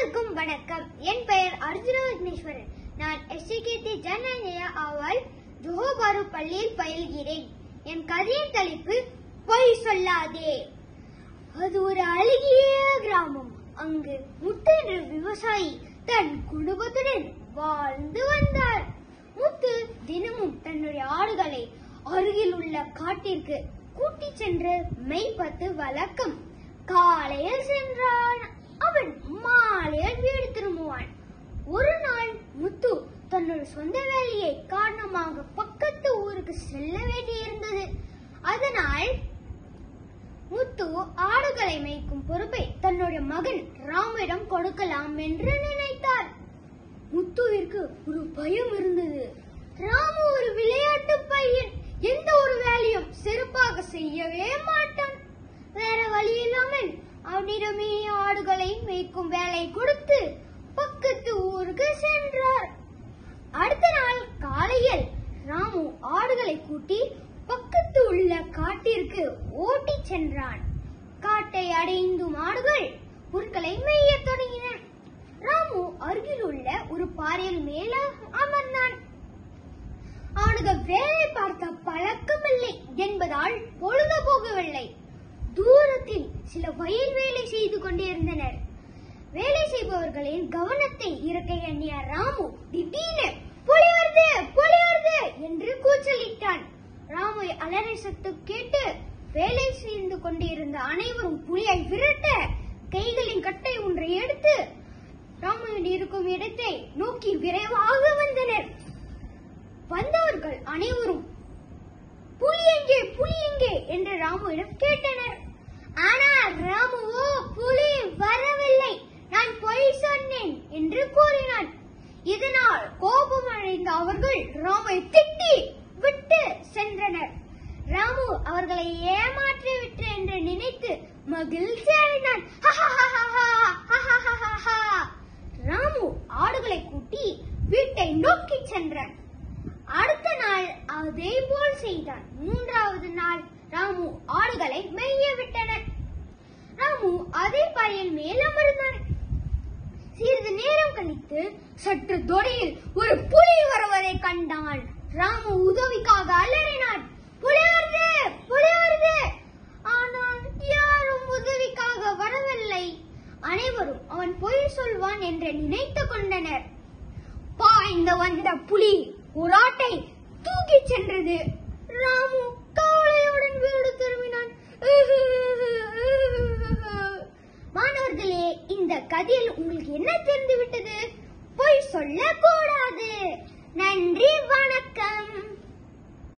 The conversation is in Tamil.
அனைவருக்கும் வணக்கம் என் பெயர் அர்ஜுன விக்னேஸ்வரன் நான் எஸ்டிகேடி ஜனநய ஆவால் ஜோஹோபாரு பள்ளியில் பயில்கிறேன் என் கதையின் தலைப்பு பொய் சொல்லாதே அது ஒரு அழகிய கிராமம் அங்கு முத்து என்ற விவசாயி தன் குடும்பத்துடன் வாழ்ந்து வந்தார் முத்து தினமும் தன்னுடைய ஆடுகளை அருகில் உள்ள காட்டிற்கு கூட்டிச் சென்று மெய்ப்பத்து வழக்கம் காலையில் சென்றான் அவன் மாலையில் வீடு திரும்புவான் ஒரு நாள் முத்து தன்னோட சொந்த வேலையை காரணமாக பக்கத்து ஊருக்கு செல்ல வேண்டியிருந்தது அதனால் முத்து ஆடுகளை மேய்க்கும் பொறுப்பை தன்னுடைய மகன் ராமிடம் கொடுக்கலாம் என்று நினைத்தார் முத்துவிற்கு ஒரு பயம் இருந்தது ராமு ஒரு விளையாட்டு பையன் எந்த ஒரு வேலையும் சிறப்பாக செய்யவே மாட்டான் வேற வழி இல்லாமல் அவனிடமே ஆடுகளை மேய்க்கும் வேலை கொடுத்து பக்கத்து ஊருக்கு சென்றார் அடுத்த நாள் காலையில் ராமு ஆடுகளை கூட்டி பக்கத்து உள்ள காட்டிற்கு ஓட்டிச் சென்றான் காட்டை அடைந்தும் ஆடுகள் புற்களை மேயத் தொடங்கின ராமு அருகில் உள்ள ஒரு பாறையில் மேல அமர்ந்தான் அவனுக்கு வேலை பார்த்த பழக்கமில்லை என்பதால் பொழுது போகவில்லை தூரத்தில் சில வயல் வேலை செய்து கொண்டிருந்தனர் வேலை செய்பவர்களின் கவனத்தை இருக்க எண்ணிய ராமு திடீர்னு புலி வருது புலி வருது என்று கூச்சலிட்டான் ராமு அலறி சத்தம் கேட்டு வேலை செய்து கொண்டிருந்த அனைவரும் புலியை விரட்ட கைகளின் கட்டை ஒன்றை எடுத்து ராமுவின் இருக்கும் இடத்தை நோக்கி விரைவாக வந்தனர் வந்தவர்கள் அனைவரும் புலி எங்கே புலி எங்கே என்று ராமுவிடம் கேட்டனர் ஆனால் ராமுவோ புலி வரவில்லை நான் பொய் சொன்னேன் என்று கூறினான் இதனால் கோபம் அடைந்த அவர்கள் ராமை திட்டி விட்டு சென்றனர் ராமு அவர்களை ஏமாற்றி விட்டு என்று நினைத்து மகிழ்ச்சி அடைந்தான் ராமு ஆடுகளை கூட்டி வீட்டை நோக்கி சென்றான் அடுத்த நாள் அதே போல் செய்தான் மூன்றாவது நாள் ராமு ஆடுகளை மெய்ய விட்டனர் ராமு அதே பாறையில் மேல் அமர்ந்தான் சிறிது நேரம் கழித்து சற்று தொடையில் ஒரு புலி வருவதை கண்டான் ராமு உதவிக்காக அலறினான் புலி வருது புலி வருது ஆனால் யாரும் உதவிக்காக வரவில்லை அனைவரும் அவன் பொய் சொல்வான் என்று நினைத்துக் கொண்டனர் பாய்ந்து வந்த புலி ஒரு ஆட்டை தூக்கிச் சென்றது ராமு கவலையுடன் வீடு திரும்பினான் மாணவர்களே இந்த கதையில் உங்களுக்கு என்ன தெரிந்து விட்டது பொய் சொல்லக்கூடாது நன்றி